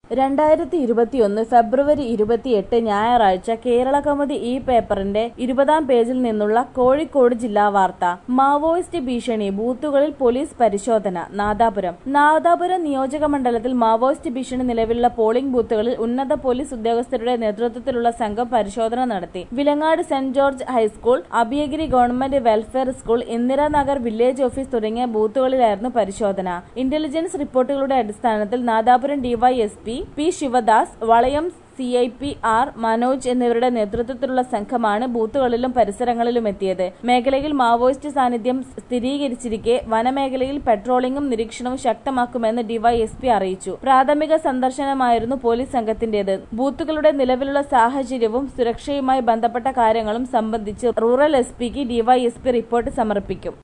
രണ്ടായിരത്തി ഇരുപത്തിയൊന്ന് ഫെബ്രുവരി ഇരുപത്തിയെട്ട് ഞായറാഴ്ച കേരള കൗമുദി ഈ പേപ്പറിന്റെ ഇരുപതാം പേജിൽ നിന്നുള്ള കോഴിക്കോട് ജില്ലാ വാർത്ത മാവോയിസ്റ്റ് ഭീഷണി ബൂത്തുകളിൽ പോലീസ് പരിശോധന നാദാപുരം നാദാപുരം നിയോജക മണ്ഡലത്തിൽ മാവോയിസ്റ്റ് ഭീഷണി നിലവിലുള്ള പോളിംഗ് ബൂത്തുകളിൽ ഉന്നത പോലീസ് ഉദ്യോഗസ്ഥരുടെ നേതൃത്വത്തിലുള്ള സംഘം പരിശോധന നടത്തി Vilangad saint George high school Abhayagiri government welfare school Indiranagar village office തുടങ്ങിയ ബൂത്തുകളിലായിരുന്നു പരിശോധന ഇന്റലിജൻസ് റിപ്പോർട്ടുകളുടെ അടിസ്ഥാനത്തിൽ Nadapuram DYSP P Sivadas Valayam C I P R Manoj എന്നിവരുടെ നേതൃത്വത്തിലുള്ള സംഘമാണ് ബൂത്തുകളിലും പരിസരങ്ങളിലും എത്തിയത് മേഖലയിൽ മാവോയിസ്റ്റ് സാന്നിധ്യം സ്ഥിരീകരിച്ചിരിക്കെ വനമേഖലയിൽ പെട്രോളിംഗും നിരീക്ഷണവും ശക്തമാക്കുമെന്ന് ഡിവൈഎസ്പി അറിയിച്ചു പ്രാഥമിക സന്ദർശനമായിരുന്നു പോലീസ് സംഘത്തിന്റേത് ബൂത്തുകളുടെ നിലവിലുള്ള സാഹചര്യവും സുരക്ഷയുമായി ബന്ധപ്പെട്ട കാര്യങ്ങളും സംബന്ധിച്ച് റൂറൽ എസ് പിക്ക് ഡിവൈഎസ്പി റിപ്പോർട്ട് സമർപ്പിക്കും